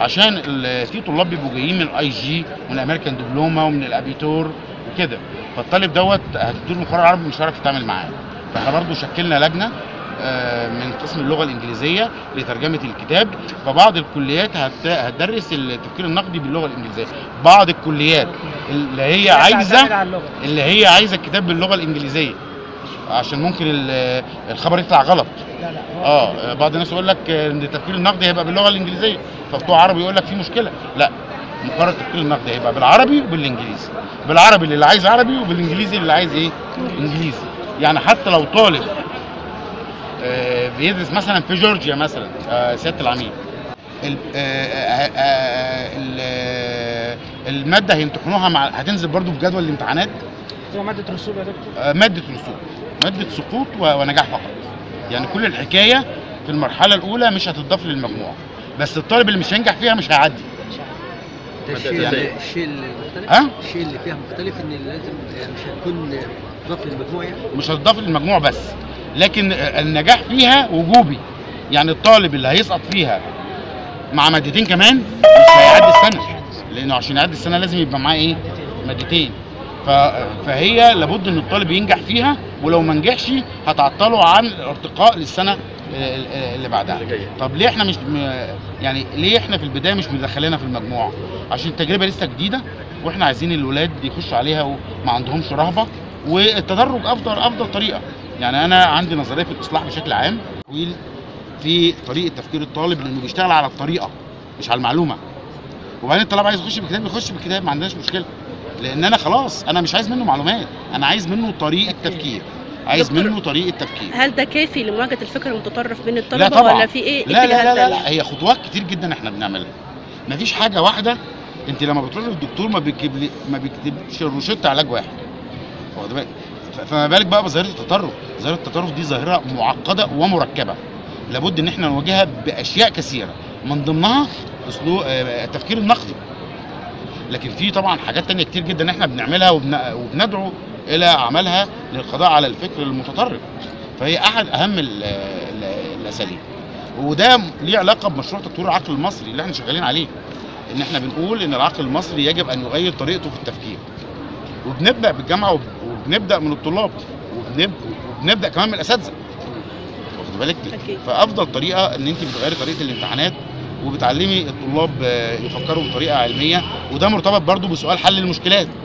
عشان ال- في طلاب بيبقوا جايين من الاي جي ومن الامريكان دبلوما ومن الابيتور وكده فالطالب دوت هتديله المقرر العربي مش هيعرف يتعامل معاه فاحنا برضو شكلنا لجنه آه، من قسم اللغه الانجليزيه لترجمه الكتاب فبعض الكليات هت- هتدرس التفكير النقدي باللغه الانجليزيه بعض الكليات اللي هي عايزه تعتمد على اللغه اللي هي عايزه الكتاب باللغه الانجليزيه عشان ممكن ال- الخبر يطلع غلط لا لا هو- اه بعض الناس يقول لك ان التفكير النقدي هيبقى باللغه الانجليزيه فبتوع عربي يقول لك في مشكله لا مقرر التفكير النقدي هيبقى بالعربي وبالانجليزي بالعربي اللي عايز عربي وبالانجليزي اللي عايز ايه انجليزي يعني حتى لو طالب آه، بيدرس مثلا في جورجيا مثلا آه، سياده العميد ال- آه، آه، آه، ال- آه، الماده هيمتحنوها مع هتنزل برضو في جدول الامتحانات هو ماده رسوب يا دكتور آه، ماده رسوب ماده سقوط و- ونجاح فقط يعني كل الحكايه في المرحله الاولى مش هتضاف للمجموع بس الطالب اللي مش هينجح فيها مش هيعدي ده الشيء يعني- اللي الشيء المختلف ها؟ الشيء اللي فيها مختلف ان لازم يعني مش هتكون ضاف للمجموع يعني مش هتضاف للمجموع بس لكن آه، النجاح فيها وجوبي يعني الطالب اللي هيسقط فيها مع مادتين كمان مش هيعدي السنه لانه عشان يعدي السنه لازم يبقى معاه ايه مادتين ف- فهي لابد ان الطالب ينجح فيها ولو ما نجحش هتعطله عن الارتقاء للسنه ال- ال- اللي بعدها طب ليه احنا مش م- يعني ليه احنا في البدايه مش مدخلينها في المجموعه عشان التجربه لسه جديده واحنا عايزين الولاد يخشوا عليها وما عندهمش رهبه والتدرج افضل افضل طريقه يعني انا عندي نظريه في الاصلاح بشكل عام وال- في طريقه تفكير الطالب لانه بيشتغل على الطريقه مش على المعلومه وبعدين الطالب عايز يخش بكتاب يخش بكتاب ما عندناش مشكله لان انا خلاص انا مش عايز منه معلومات انا عايز منه طريقه تفكير عايز دكتور، منه طريقه تفكير هل ده كافي لمواجهه الفكر المتطرف بين لا الطلبه طبعا ولا في ايه لا لا لا لا, اتجاهات لا هي خطوات كتير جدا احنا بنعملها مفيش حاجه واحده انت لما بتروح للدكتور ما بيكتب لي- ما بيكتبش روشته علاج واحد واخد بالك ف- فما بالك بقى بظاهره التطرف ظاهره التطرف دي ظاهره معقده ومركبه لابد ان احنا نواجهها باشياء كثيره من ضمنها اسلوب آه، التفكير النقدي لكن في طبعا حاجات تانية كتير جدا احنا بنعملها وبن- وبندعو الى اعمالها للقضاء على الفكر المتطرف فهي احد اهم ال- ال- الاساليب وده ليه علاقه بمشروع تطوير العقل المصري اللي احنا شغالين عليه ان احنا بنقول ان العقل المصري يجب ان يغير طريقته في التفكير وبنبدا بالجامعه وب- وبنبدا من الطلاب وبنب- وبنبدا كمان من الاساتذه واخد بالك أكيد. فافضل طريقه ان انت بتغيري طريقه الامتحانات وبتعلمي الطلاب آه، يفكروا بطريقه علميه وده مرتبط برضو بسؤال حل المشكلات